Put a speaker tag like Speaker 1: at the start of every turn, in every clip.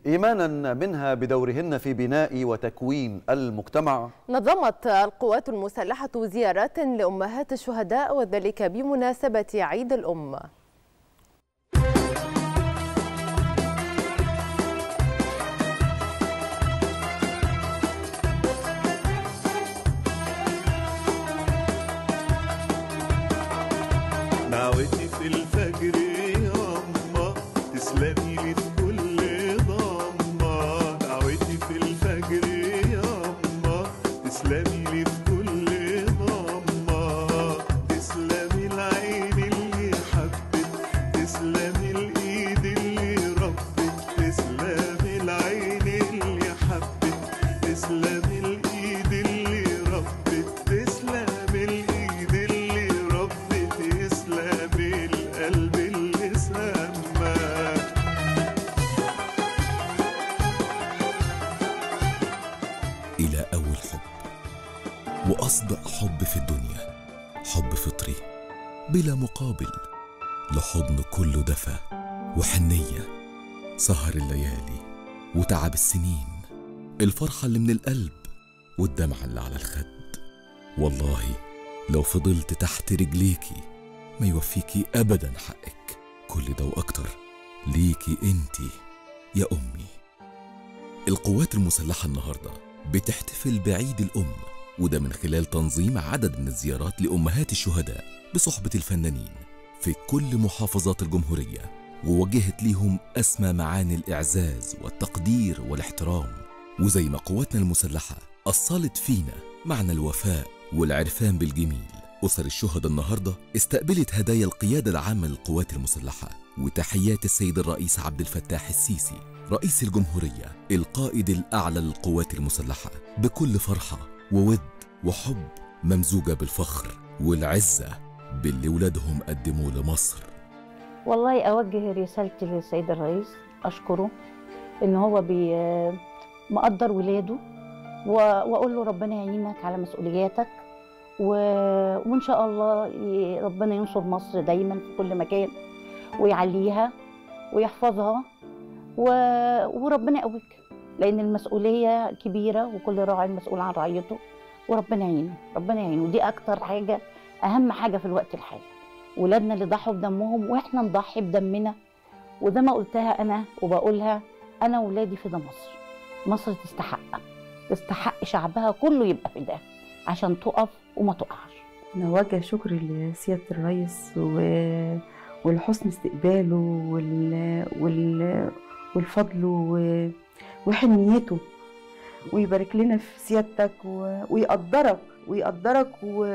Speaker 1: إيمانا منها بدورهن في بناء وتكوين المجتمع
Speaker 2: نظمت القوات المسلحة زيارات لأمهات الشهداء وذلك بمناسبة عيد الأم
Speaker 3: دعوتي في الفجر يا أما تسلمي لي في كل ضمة دعوتي في الفجر يا أما تسلمي لي في كل ضمة تسلمي العين اللي حبت تسلمي الإيد اللي ربت تسلمي العين اللي حبت تسلمي الإيد اللي ربت تسلمي الإيد اللي ربت تسلمي القلب اللي سمى
Speaker 4: إلى أول حب وأصدق حب في الدنيا حب فطري بلا مقابل لحضن كله دفى وحنية سهر الليالي وتعب السنين الفرحة اللي من القلب والدمعة اللي على الخد والله لو فضلت تحت رجليكي ما يوفيكي أبدا حقك كل ده وأكتر ليكي انتي يا أمي القوات المسلحة النهاردة بتحتفل بعيد الأم وده من خلال تنظيم عدد من الزيارات لأمهات الشهداء بصحبة الفنانين في كل محافظات الجمهورية ووجهت ليهم أسمى معاني الإعزاز والتقدير والاحترام وزي ما قواتنا المسلحة أصلت فينا معنى الوفاء والعرفان بالجميل أسر الشهداء النهاردة استقبلت هدايا القيادة العامة للقوات المسلحة وتحيات السيد الرئيس عبد الفتاح السيسي رئيس الجمهورية القائد الأعلى للقوات المسلحة بكل فرحة وود وحب ممزوجة بالفخر والعزة باللي ولادهم قدموه لمصر
Speaker 5: والله أوجه رسالتي للسيد الرئيس أشكره إن هو بي مقدر ولاده و- وأقول له ربنا يعينك على مسؤولياتك و... وإن شاء الله ي- ربنا ينصر مصر دايما في كل مكان ويعليها ويحفظها و... وربنا يقويك لأن المسؤولية كبيرة وكل راعي مسؤول عن رعيته وربنا يعينه ربنا يعينه دي أكتر حاجة أهم حاجة في الوقت الحالي ولادنا اللي ضحوا بدمهم واحنا نضحي بدمنا وزي ما قلتها انا وبقولها انا ولادي فدا مصر مصر تستحق تستحق شعبها كله يبقى فداها عشان تقف وما تقعش
Speaker 6: نوجه شكر لسيادة الرئيس و... ولحسن استقباله وال... وال... والفضل و... وحنيته ويبارك لنا في سيادتك و... ويقدرك ويقدرك و...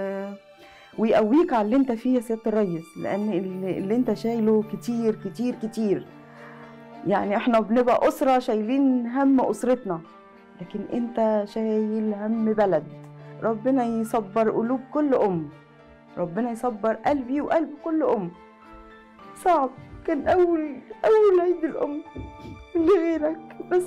Speaker 6: ويقويك على اللي انت فيه يا سيادة الريس لأن اللي, اللي انت شايله كتير كتير كتير يعني احنا بنبقى أسرة شايلين هم أسرتنا لكن انت شايل هم بلد ربنا يصبر قلوب كل أم ربنا يصبر قلبي وقلب كل أم صعب كان أول أول عيد الأم لغيرك بس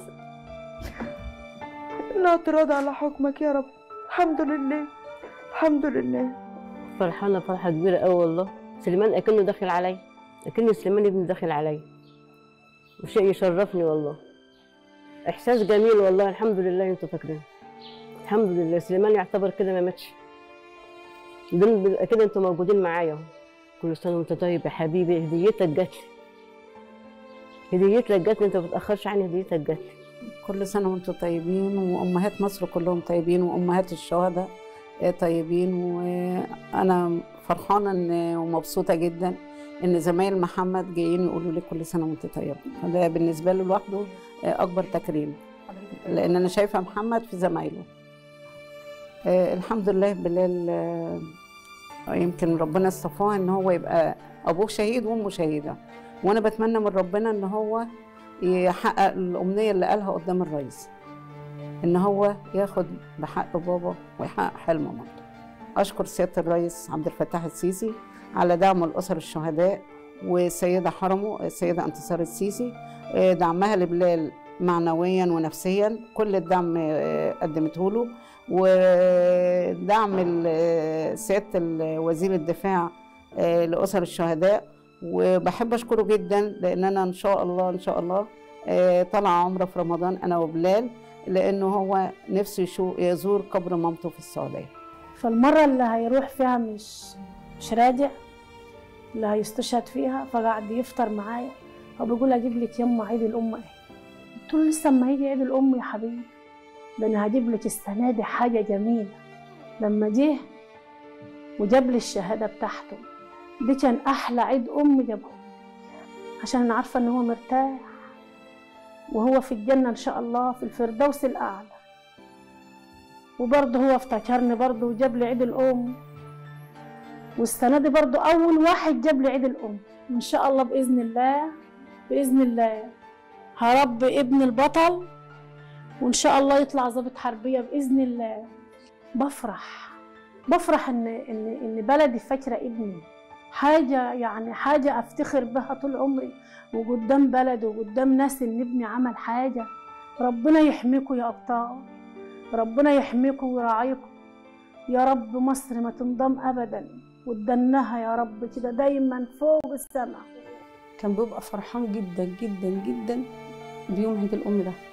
Speaker 6: الاعتراض على حكمك يا رب الحمد لله الحمد لله
Speaker 7: فرحانة فرحة كبيرة أوي والله سليمان أكنه داخل علي أكن سليمان ابني داخل علي وشيء يشرفني والله إحساس جميل والله الحمد لله أنتوا فاكرين الحمد لله سليمان يعتبر كده ما ماتش دول أكيد أنتوا موجودين معايا أهو. كل سنة وأنت طيب يا حبيبي هديتك جات لي هديتك جات لي أنت ما بتأخرش عن هديتك جات لي
Speaker 8: كل سنة وانتم طيبين وأمهات مصر كلهم طيبين وأمهات الشهداء طيبين وأنا فرحانة إن ومبسوطة جدا إن زمايل محمد جايين يقولوا لي كل سنة وأنت طيب فده بالنسبة له لوحده أكبر تكريم لأن أنا شايفة محمد في زمايله آه، الحمد لله بلال آه، يمكن ربنا اصطفاه إن هو يبقى أبوه شهيد وأمه شهيدة وأنا بتمنى من ربنا إن هو يحقق الأمنية اللي قالها قدام الرئيس إن هو ياخد بحق بابا ويحقق حلم مامته أشكر سيادة الرئيس عبد الفتاح السيسي على دعم الأسر الشهداء والسيدة حرمه السيدة انتصار السيسي آه، دعمها لبلال معنويا ونفسيا كل الدعم آه، قدمته له ودعم ال- سيادة ال- وزير الدفاع آه، لأسر الشهداء وبحب أشكره جدا لأن أنا إن شاء الله إن شاء الله آه، طلع عمره في رمضان انا وبلال لانه هو نفسه يشوف يزور قبر مامته في السعوديه
Speaker 9: فالمرة اللي هيروح فيها مش مش راجع اللي هيستشهد فيها فقعد يفطر معايا فبيقول اجيب لك يما عيد الام ايه قلت له لسه اما يجي عيد الام يا حبيبي ده انا هجيب لك السنه دي حاجه جميله لما جه وجاب لي الشهاده بتاعته دي كان احلى عيد ام جابه عشان انا عارفه ان هو مرتاح وهو في الجنه ان شاء الله في الفردوس الاعلى وبرضه هو افتكرني برضه وجاب لي عيد الام والسنه دي برضه اول واحد جاب لي عيد الام وان شاء الله باذن الله باذن الله هربي ابن البطل وان شاء الله يطلع ضابط حربيه باذن الله بفرح بفرح ان ان ان بلدي فاكره ابني حاجه يعني حاجه افتخر بها طول عمري وقدام بلدي وقدام ناس ان ابني عمل حاجه ربنا يحميكم يا ابطال ربنا يحميكم ويراعيكم يا رب مصر ما تنضم ابدا وتدنها يا رب كده دايما فوق السماء
Speaker 6: كان بيبقى فرحان جدا جدا جدا بيوم عيد الأم ده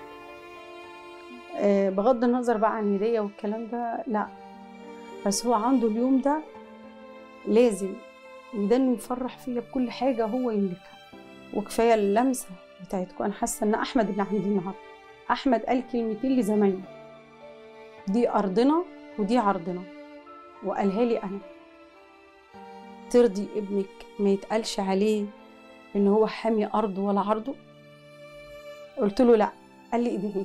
Speaker 6: آه، بغض النظر بقى عن الهدية والكلام ده لا بس هو عنده اليوم ده لازم وده انه يفرح فيا بكل حاجة هو يملكها وكفاية اللمسة بتاعتكم أنا حاسة إن أحمد اللي عندي النهاردة أحمد قال كلمتين لزمايله دي أرضنا ودي عرضنا وقالها لي أنا ترضي ابنك ما يتقالش عليه ان هو حامي ارضه ولا عرضه قلت له لا قال لي ايديه لي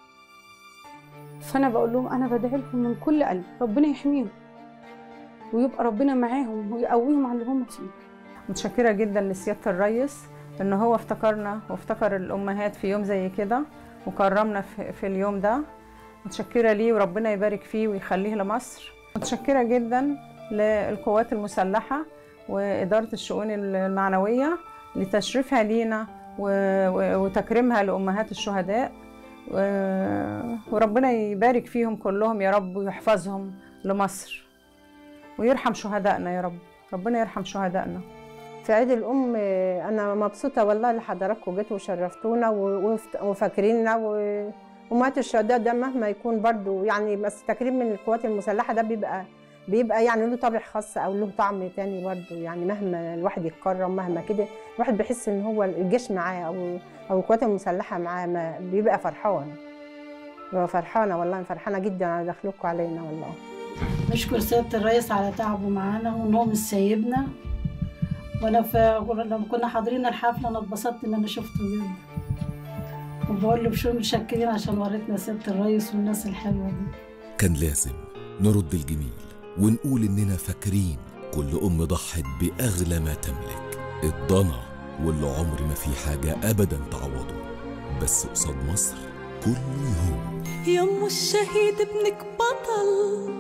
Speaker 6: فانا بقول لهم انا بدعي لهم من كل قلبي ربنا يحميهم ويبقى ربنا معاهم ويقويهم على اللي هم فيه
Speaker 10: متشكرة جدا لسيادة الرئيس إن هو افتكرنا وافتكر الأمهات في يوم زي كده وكرمنا في, في اليوم ده متشكرة ليه وربنا يبارك فيه ويخليه لمصر متشكرة جدا للقوات المسلحة وإدارة الشؤون المعنوية لتشريفها لينا و- و- وتكريمها لأمهات الشهداء و- وربنا يبارك فيهم كلهم يا رب ويحفظهم لمصر ويرحم شهدائنا يا رب ربنا يرحم شهدائنا
Speaker 11: في عيد الأم آه، أنا مبسوطة والله اللي حضراتكم جيتوا وشرفتونا و- وفت- وفاكريننا و- ومات الشهداء ده مهما يكون برضو يعني بس تكريم من القوات المسلحة ده بيبقى بيبقى يعني له طابع خاص أو له طعم تاني برضو يعني مهما الواحد يتكرم مهما كده الواحد بيحس إن هو الجيش معاه أو أو القوات المسلحة معاه ما- بيبقى فرحان ببقى فرحانة والله فرحانة جدا على دخلكم علينا والله
Speaker 9: نشكر سيادة الرئيس على تعبه معانا وإن هو مش سايبنا وأنا ف... لما كنا حاضرين الحفلة أنا اتبسطت إن أنا شفته جدا وبقول له بشو متشكرين عشان وريتنا سيادة الرئيس والناس الحلوة دي
Speaker 4: كان لازم نرد الجميل ونقول إننا فاكرين كل أم ضحت بأغلى ما تملك الضنا واللي عمر ما في حاجة أبدا تعوضه بس قصاد مصر كل يوم
Speaker 12: يمو الشهيد ابنك بطل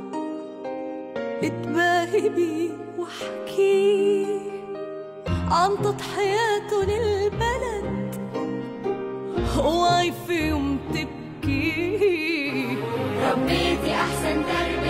Speaker 12: اتباهي بيه واحكيه عن تضحياته للبلد اوعي في يوم تبكي
Speaker 13: ربيتي احسن تربيه